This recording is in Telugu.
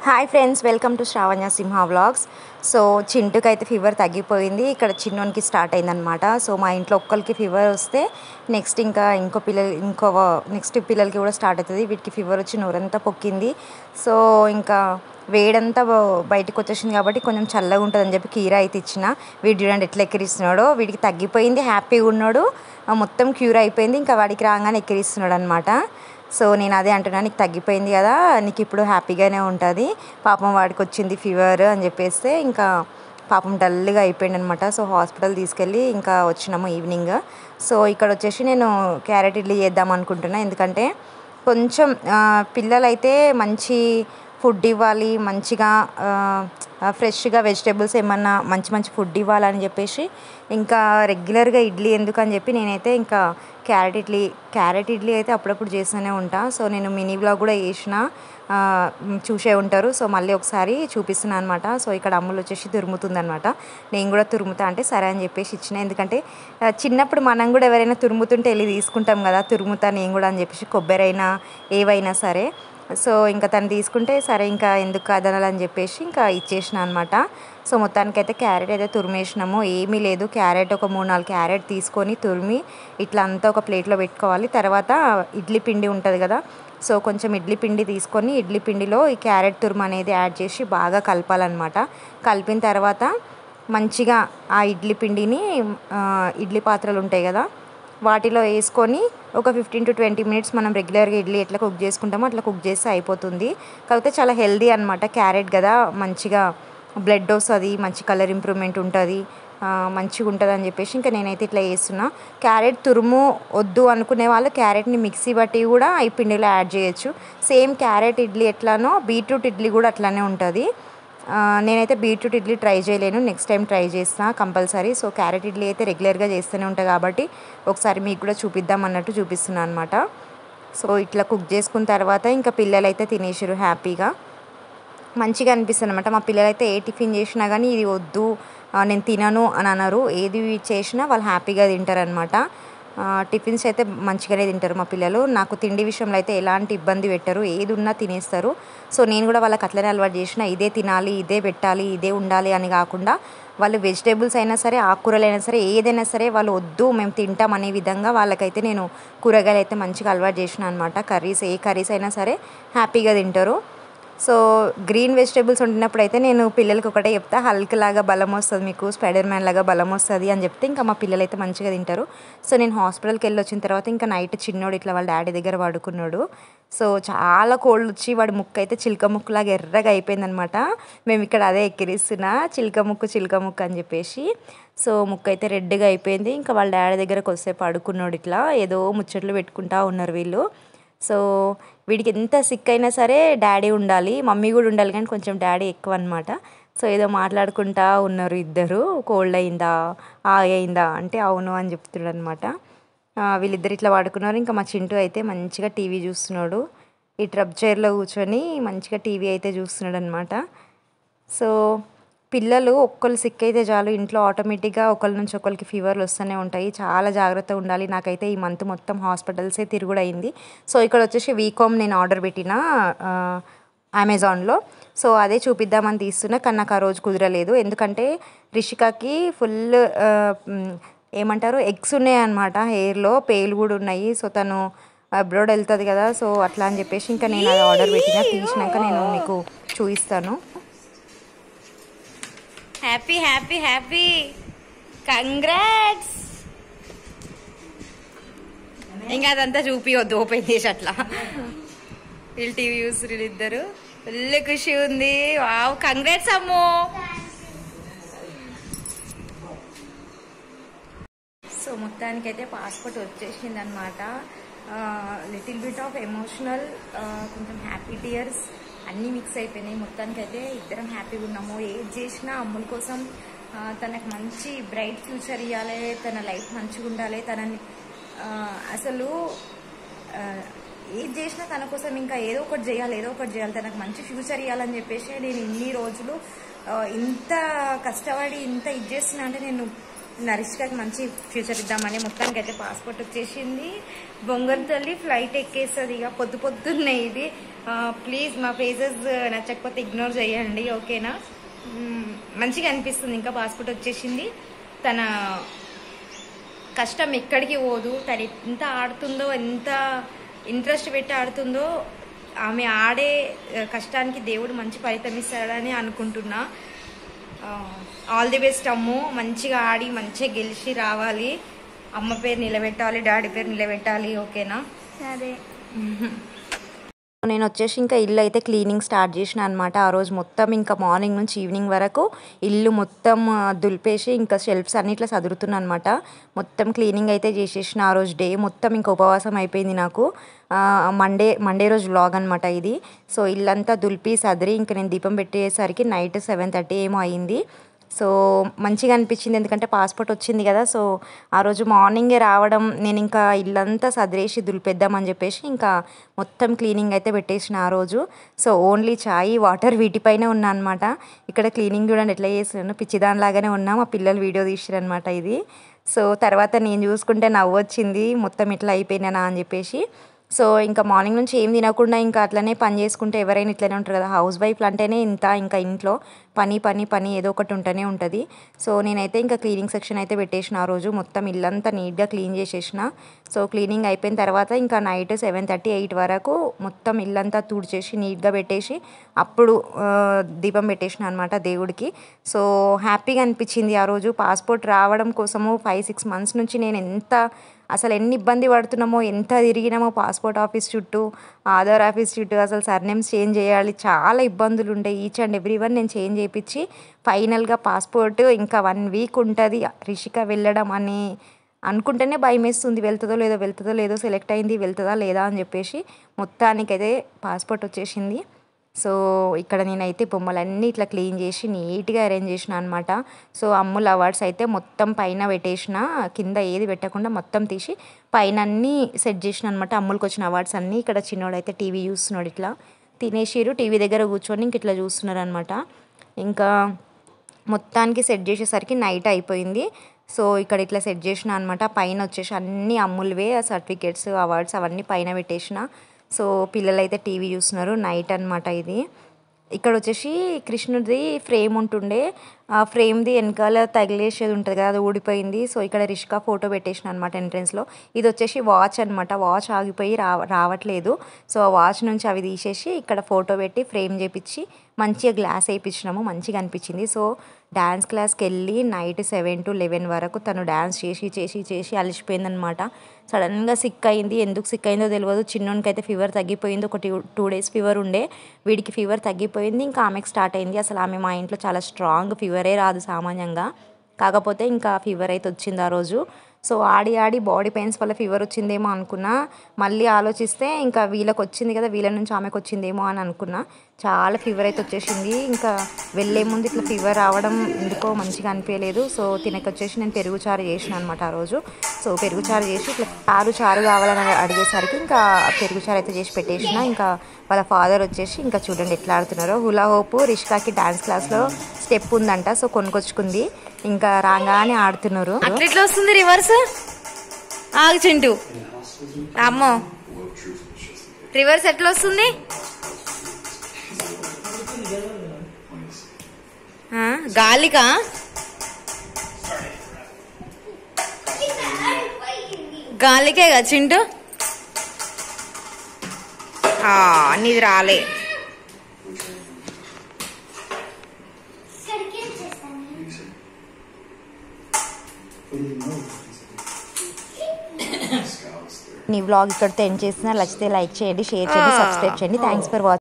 hi friends welcome to Shravanya Simha vlogs so చింటుకి అయితే ఫీవర్ తగ్గిపోయింది ఇక్కడ చిన్నోనికి స్టార్ట్ అయిందనమాట సో మా ఇంట్లో ఒక్కరికి ఫీవర్ వస్తే నెక్స్ట్ ఇంకా ఇంకో పిల్లలు ఇంకో నెక్స్ట్ పిల్లలకి కూడా స్టార్ట్ అవుతుంది వీటికి ఫీవర్ వచ్చి నోరంతా పొక్కింది సో ఇంకా వేడంతా బయటకు వచ్చేసింది కాబట్టి కొంచెం చల్లగా ఉంటుందని చెప్పి కీరా అయితే ఇచ్చిన వీడు చూడండి ఎట్లా ఎక్కిరిస్తున్నాడో వీడికి తగ్గిపోయింది హ్యాపీగా ఉన్నాడు ఆ మొత్తం క్యూర్ అయిపోయింది ఇంకా వాడికి రాగానే ఎక్కిరిస్తున్నాడు అనమాట సో నేను అదే అంటున్నా నీకు తగ్గిపోయింది కదా నీకు ఇప్పుడు హ్యాపీగానే ఉంటుంది పాపం వాడికి వచ్చింది ఫీవర్ అని చెప్పేస్తే ఇంకా పాపం డల్గా అయిపోయింది అనమాట సో హాస్పిటల్ తీసుకెళ్ళి ఇంకా వచ్చినాము ఈవినింగ్ సో ఇక్కడ వచ్చేసి నేను క్యారెట్ ఇడ్లీ చేద్దాం అనుకుంటున్నా ఎందుకంటే కొంచెం ఆ, పిల్లలైతే మంచి ఫుడ్ ఇవ్వాలి మంచిగా ఆ, ఫ్రెష్గా వెజిటేబుల్స్ ఏమన్నా మంచి మంచి ఫుడ్ ఇవ్వాలని చెప్పేసి ఇంకా రెగ్యులర్గా ఇడ్లీ ఎందుకు అని చెప్పి నేనైతే ఇంకా క్యారెట్ ఇడ్లీ క్యారెట్ ఇడ్లీ అయితే అప్పుడప్పుడు చేస్తూనే ఉంటా సో నేను మినీ బ్లాగ్ కూడా వేసిన ఆ, మ్, చూసే ఉంటారు సో మళ్ళీ ఒకసారి చూపిస్తున్నాను అనమాట సో ఇక్కడ అమ్ములు వచ్చేసి తురుముతుంది అనమాట నేను కూడా తురుముతా అంటే సరే అని చెప్పేసి ఇచ్చిన ఎందుకంటే ఆ, చిన్నప్పుడు మనం కూడా ఎవరైనా తురుముతుంటే వెళ్ళి తీసుకుంటాం కదా తురుముతా నేను కూడా అని చెప్పేసి కొబ్బరి అయినా ఏవైనా సరే సో ఇంకా తను తీసుకుంటే సరే ఇంకా ఎందుకు కదనాలని చెప్పేసి ఇంకా ఇచ్చేసిన అనమాట సో మొత్తానికైతే క్యారెట్ అయితే తురిమేసినాము ఏమీ లేదు క్యారెట్ ఒక మూడు నాలుగు క్యారెట్ తీసుకొని తురిమి ఇట్లా అంతా ఒక ప్లేట్లో పెట్టుకోవాలి తర్వాత ఇడ్లీ పిండి ఉంటుంది కదా సో కొంచెం ఇడ్లీ పిండి తీసుకొని ఇడ్లీ పిండిలో ఈ క్యారెట్ తురుము అనేది యాడ్ చేసి బాగా కలపాలన్నమాట కలిపిన తర్వాత మంచిగా ఆ ఇడ్లీ పిండిని ఆ, ఇడ్లీ పాత్రలు ఉంటాయి కదా వాటిలో వేసుకొని ఒక ఫిఫ్టీన్ టు ట్వంటీ మినిట్స్ మనం రెగ్యులర్గా ఇడ్లీ ఎట్లా కుక్ చేసుకుంటామో అట్లా కుక్ చేస్తే అయిపోతుంది కాకపోతే చాలా హెల్దీ అనమాట క్యారెట్ కదా మంచిగా బ్లడ్ వస్తుంది మంచి కలర్ ఇంప్రూవ్మెంట్ ఉంటుంది ఆ, మంచిగా ఉంటుంది అని చెప్పేసి ఇంకా నేనైతే ఇట్లా చేస్తున్నా క్యారెట్ తురుము వద్దు అనుకునే వాళ్ళు క్యారెట్ని మిక్సీ బట్టి కూడా ఈ పిండిలో యాడ్ చేయొచ్చు సేమ్ క్యారెట్ ఇడ్లీ ఎట్లానో బీట్రూట్ ఇడ్లీ కూడా అట్లానే ఉంటుంది ఆ, నేనైతే బీట్రూట్ ఇడ్లీ ట్రై చేయలేను నెక్స్ట్ టైం ట్రై చేస్తా కంపల్సరీ సో క్యారెట్ ఇడ్లీ అయితే రెగ్యులర్గా చేస్తూనే ఉంటాయి కాబట్టి ఒకసారి మీకు కూడా చూపిద్దాం అన్నట్టు చూపిస్తున్నాను అనమాట సో ఇట్లా కుక్ చేసుకున్న తర్వాత ఇంకా పిల్లలు అయితే తినేసారు హ్యాపీగా మంచిగా అనిపిస్తుంది అనమాట మా పిల్లలైతే ఏ టిఫిన్ చేసినా కానీ ఇది వద్దు ఆ, నేను తినను అని అన్నారు ఏది చేసినా వాళ్ళు హ్యాపీగా తింటారనమాట టిఫిన్స్ అయితే మంచిగానే తింటారు మా పిల్లలు నాకు తిండి విషయంలో అయితే ఎలాంటి ఇబ్బంది పెట్టరు ఏది ఉన్నా తినేస్తారు సో నేను కూడా వాళ్ళకి అట్లనే అలవాటు చేసిన ఇదే తినాలి ఇదే పెట్టాలి ఇదే ఉండాలి అని కాకుండా వాళ్ళు వెజిటేబుల్స్ అయినా సరే ఆకుకూరలు అయినా సరే ఏదైనా సరే వాళ్ళు వద్దు మేము తింటాం అనే విధంగా వాళ్ళకైతే నేను కూరగాయలు అయితే మంచిగా అలవాటు చేసిన అనమాట కర్రీస్ ఏ కర్రీస్ అయినా సరే హ్యాపీగా తింటారు సో గ్రీన్ వెజిటేబుల్స్ వండినప్పుడు అయితే నేను పిల్లలకి ఒకటే చెప్తా హల్క్ లాగా బలం వస్తుంది మీకు స్పైడర్ మ్యాన్ లాగా బలం వస్తుంది అని చెప్తే ఇంకా మా పిల్లలు అయితే మంచిగా తింటారు సో నేను హాస్పిటల్కి వెళ్ళి వచ్చిన తర్వాత ఇంకా నైట్ చిన్నోడు ఇట్లా వాళ్ళ డాడీ దగ్గర పడుకున్నాడు సో చాలా కోల్డ్ వచ్చి వాడి ముక్కు అయితే చిలక ముక్కులాగా ఎర్రగా అయిపోయిందనమాట మేము ఇక్కడ అదే ఎక్కిరిస్తున్నా చిలక ముక్కు చిలక ముక్కు అని చెప్పేసి సో ముక్కు అయితే రెడ్గా అయిపోయింది ఇంకా వాళ్ళ డాడీ దగ్గరకు వస్తే పడుకున్నాడు ఇట్లా ఏదో ముచ్చట్లు పెట్టుకుంటా ఉన్నారు వీళ్ళు సో వీడికి ఎంత సిక్ అయినా సరే డాడీ ఉండాలి మమ్మీ కూడా ఉండాలి కానీ కొంచెం డాడీ ఎక్కువ అనమాట సో ఏదో మాట్లాడుకుంటా ఉన్నారు ఇద్దరు కోల్డ్ అయిందా ఆ అయిందా అంటే అవును అని చెప్తున్నాడు అనమాట వీళ్ళిద్దరు ఇట్లా పడుకున్నారు ఇంకా మా చింటూ అయితే మంచిగా టీవీ చూస్తున్నాడు ఈ ట్రబ్ చైర్లో కూర్చొని మంచిగా టీవీ అయితే చూస్తున్నాడు అనమాట సో పిల్లలు ఒక్కళ్ళు సిక్ అయితే చాలు ఇంట్లో ఆటోమేటిక్గా ఒకళ్ళ నుంచి ఒకరికి ఫీవర్లు వస్తూనే ఉంటాయి చాలా జాగ్రత్తగా ఉండాలి నాకైతే ఈ మంత్ మొత్తం హాస్పిటల్సే తిరుగుడు అయింది సో ఇక్కడ వచ్చేసి వీకామ్ నేను ఆర్డర్ పెట్టిన ఆ, అమెజాన్లో సో అదే చూపిద్దామని తీస్తున్నా కానీ నాకు ఆ రోజు కుదరలేదు ఎందుకంటే రిషికాకి ఫుల్ ఆ, మ్, ఏమంటారు ఎగ్స్ ఉన్నాయి అనమాట హెయిర్లో పేలు కూడా ఉన్నాయి సో తను అబ్రోడ్ వెళ్తుంది కదా సో అట్లా అని చెప్పేసి ఇంకా నేను అది ఆర్డర్ పెట్టిన తీసినాక నేను మీకు చూపిస్తాను హ్యాపీ హ్యాపీ హ్యాపీ కంగ్రాట్స్ ఇంకా అదంతా చూపివద్దు ఓపెన్ చేసి అట్లా వీళ్ళు టీవీ చూస్తారు ఇద్దరు ఫుల్ ఖుషి ఉంది వావ్ కంగ్రాట్స్ అమ్మో సో మొత్తానికైతే పాస్పోర్ట్ వచ్చేసింది అనమాట లిటిల్ బిట్ ఆఫ్ ఎమోషనల్ కొంచెం హ్యాపీ టీయర్స్ అన్నీ మిక్స్ అయిపోయినాయి మొత్తానికైతే ఇద్దరం హ్యాపీగా ఉన్నాము ఏది చేసినా అమ్ముల కోసం ఆ, తనకు మంచి బ్రైట్ ఫ్యూచర్ ఇవ్వాలి తన లైఫ్ మంచిగా ఉండాలి తనని ఆ, అసలు ఆ, ఏది చేసినా తన కోసం ఇంకా ఏదో ఒకటి చేయాలి ఏదో ఒకటి చేయాలి తనకు మంచి ఫ్యూచర్ ఇవ్వాలని చెప్పేసి నేను ఇన్ని రోజులు ఆ, ఇంత కష్టపడి ఇంత ఇది చేస్తున్నా అంటే నేను నరిష్కకి మంచి ఫ్యూచర్ ఇద్దామని మొత్తానికి అయితే పాస్పోర్ట్ వచ్చేసింది బొంగర్ తల్లి ఫ్లైట్ ఎక్కేస్తుంది ఇక పొద్దు పొద్దున్నే ఇది ప్లీజ్ మా ఫేసెస్ నచ్చకపోతే ఇగ్నోర్ చేయండి ఓకేనా మ్మ్, మంచిగా అనిపిస్తుంది ఇంకా పాస్పోర్ట్ వచ్చేసింది తన కష్టం ఎక్కడికి పోదు తను ఎంత ఆడుతుందో ఎంత ఇంట్రెస్ట్ పెట్టి ఆడుతుందో ఆమె ఆడే ఆ, కష్టానికి దేవుడు మంచి ఫలితం ఇస్తాడని అనుకుంటున్నా ఆల్ ది బెస్ట్ అమ్ము మంచిగా ఆడి మంచిగా గెలిచి రావాలి అమ్మ పేరు నిలబెట్టాలి డాడీ పేరు నిలబెట్టాలి ఓకేనా సరే నేను వచ్చేసి ఇంకా ఇల్లు అయితే క్లీనింగ్ స్టార్ట్ చేసిన అనమాట ఆ రోజు మొత్తం ఇంకా మార్నింగ్ నుంచి ఈవినింగ్ వరకు ఇల్లు మొత్తం ఆ, దులిపేసి ఇంకా షెల్ఫ్స్ అన్నిట్లో సదురుతున్నా అనమాట మొత్తం క్లీనింగ్ అయితే చేసేసిన ఆ రోజు డే మొత్తం ఇంకా ఉపవాసం అయిపోయింది నాకు ఆ, మండే మండే రోజు వ్లాగ్ అనమాట ఇది సో ఇల్లంతా దులిపి సదిరి ఇంకా నేను దీపం పెట్టేసరికి నైట్ సెవెన్ థర్టీ ఏమో అయింది సో మంచిగా అనిపించింది ఎందుకంటే పాస్పోర్ట్ వచ్చింది కదా సో ఆ రోజు మార్నింగే రావడం నేను ఇంకా ఇల్లంతా సదిరేసి దులిపేద్దామని చెప్పేసి ఇంకా మొత్తం క్లీనింగ్ అయితే పెట్టేసిన ఆ రోజు సో ఓన్లీ చాయ్ వాటర్ వీటిపైనే ఉన్నా అనమాట ఇక్కడ క్లీనింగ్ చూడండి ఎట్లా చేస్తున్నాను పిచ్చిదానిలాగానే ఉన్నా మా పిల్లలు వీడియో తీసిరనమాట ఇది సో తర్వాత నేను చూసుకుంటే నవ్వు వచ్చింది మొత్తం ఇట్లా అయిపోయినానా అని చెప్పేసి సో ఇంకా మార్నింగ్ నుంచి ఏం తినకుండా ఇంకా అట్లనే పని చేసుకుంటే ఎవరైనా ఇట్లనే ఉంటారు కదా హౌస్ వైఫ్లు అంటేనే ఇంత ఇంకా ఇంట్లో పని పని పని ఏదో ఒకటి ఉంటూనే ఉంటుంది సో నేనైతే ఇంకా క్లీనింగ్ సెక్షన్ అయితే పెట్టేసిన ఆ రోజు మొత్తం ఇల్లంతా నీట్గా క్లీన్ చేసేసిన సో క్లీనింగ్ అయిపోయిన తర్వాత ఇంకా నైట్ సెవెన్ థర్టీ ఎయిట్ వరకు మొత్తం ఇల్లంతా తుడిచేసి నీట్గా పెట్టేసి అప్పుడు ఆ, దీపం పెట్టేసిన అనమాట దేవుడికి సో హ్యాపీగా అనిపించింది ఆ రోజు పాస్పోర్ట్ రావడం కోసము ఫైవ్ సిక్స్ మంత్స్ నుంచి నేను ఎంత అసలు ఎన్ని ఇబ్బంది పడుతున్నామో ఎంత తిరిగినామో పాస్పోర్ట్ ఆఫీస్ చుట్టూ ఆధార్ ఆఫీస్ చుట్టూ అసలు సర్నేమ్స్ చేంజ్ చేయాలి చాలా ఇబ్బందులు ఉండే ఈచ్ అండ్ ఎవ్రీ వన్ నేను చేంజ్ చేయించి ఫైనల్గా పాస్పోర్ట్ ఇంకా వన్ వీక్ ఉంటుంది రిషిక వెళ్ళడం అని అనుకుంటేనే భయం వేస్తుంది వెళ్తుందో లేదో వెళ్తుందో లేదో సెలెక్ట్ అయింది వెళ్తుందా లేదా అని చెప్పేసి మొత్తానికైతే పాస్పోర్ట్ వచ్చేసింది సో ఇక్కడ నేనైతే బొమ్మలన్నీ ఇట్లా క్లీన్ చేసి నీట్గా అరేంజ్ చేసిన అనమాట సో అమ్ముల్ అవార్డ్స్ అయితే మొత్తం పైన పెట్టేసిన కింద ఏది పెట్టకుండా మొత్తం తీసి పైన అన్నీ సెట్ చేసిన అనమాట అమ్ముల్కి వచ్చిన అవార్డ్స్ అన్నీ ఇక్కడ చిన్నోడు అయితే టీవీ చూస్తున్నాడు ఇట్లా తినేసిరు టీవీ దగ్గర కూర్చొని ఇంక ఇట్లా చూస్తున్నారు అనమాట ఇంకా మొత్తానికి సెట్ చేసేసరికి నైట్ అయిపోయింది సో ఇక్కడ ఇట్లా సెట్ చేసిన అనమాట పైన వచ్చేసి అన్ని అమ్ముల్వే సర్టిఫికేట్స్ అవార్డ్స్ అవన్నీ పైన పెట్టేసిన సో పిల్లలైతే టీవీ చూస్తున్నారు నైట్ అన్నమాట ఇది ఇక్కడ వచ్చేసి కృష్ణుడిది ఫ్రేమ్ ఉంటుండే ఆ ఫ్రేమ్ది వెనకాల తగిలేసేది ఉంటుంది కదా అది ఊడిపోయింది సో ఇక్కడ రిష్కా ఫోటో పెట్టేసిన అనమాట ఎంట్రెన్స్లో ఇది వచ్చేసి వాచ్ అనమాట వాచ్ ఆగిపోయి రావ రావట్లేదు సో ఆ వాచ్ నుంచి అవి తీసేసి ఇక్కడ ఫోటో పెట్టి ఫ్రేమ్ చేపించి మంచిగా గ్లాస్ వేయించినాము మంచిగా అనిపించింది సో డ్యాన్స్ క్లాస్కి వెళ్ళి నైట్ సెవెన్ టు లెవెన్ వరకు తను డ్యాన్స్ చేసి చేసి చేసి అలసిపోయిందనమాట సడన్గా సిక్ అయింది ఎందుకు సిక్ అయిందో తెలియదు చిన్నోనికి అయితే ఫీవర్ తగ్గిపోయింది ఒక టూ డేస్ ఫీవర్ ఉండే వీడికి ఫీవర్ తగ్గిపోయింది ఇంకా ఆమెకు స్టార్ట్ అయింది అసలు ఆమె మా ఇంట్లో చాలా స్ట్రాంగ్ ఫీవరే రాదు సామాన్యంగా కాకపోతే ఇంకా ఫీవర్ అయితే వచ్చింది ఆ రోజు సో ఆడి ఆడి బాడీ పెయిన్స్ వల్ల ఫీవర్ వచ్చిందేమో అనుకున్నా మళ్ళీ ఆలోచిస్తే ఇంకా వీళ్ళకి వచ్చింది కదా వీళ్ళ నుంచి ఆమెకు వచ్చిందేమో అని అనుకున్నా చాలా ఫీవర్ అయితే వచ్చేసింది ఇంకా వెళ్ళే ముందు ఇట్లా ఫీవర్ రావడం ఎందుకో మంచిగా అనిపించలేదు సో తినకి వచ్చేసి నేను పెరుగు చారు చేసిన అనమాట ఆ రోజు సో పెరుగు చారు చేసి ఇట్లా చారు చారు కావాలని అడిగేసరికి ఇంకా పెరుగు చారు అయితే చేసి పెట్టేసిన ఇంకా వాళ్ళ ఫాదర్ వచ్చేసి ఇంకా చూడండి ఎట్లా ఆడుతున్నారో హులా హోపు రిష్కాకి డాన్స్ క్లాస్లో స్టెప్ ఉందంట సో కొనుకొచ్చుకుంది ఇంకా రాగానే ఆడుతున్నారు అట్లా ఎట్లా వస్తుంది రివర్స్ ఆగు చింటూ అమ్మో రివర్స్ ఎట్లా వస్తుంది ఆ, గాలికా గాలికే కదా చింటూ ఆ, నీది రాలే నీ వ్లాగ్ ఇక్కడితో ఎండ్ చేసిన నచ్చితే లైక్ చేయండి షేర్ చేయండి సబ్స్క్రైబ్ చేయండి థ్యాంక్స్ ఫర్ వాచింగ్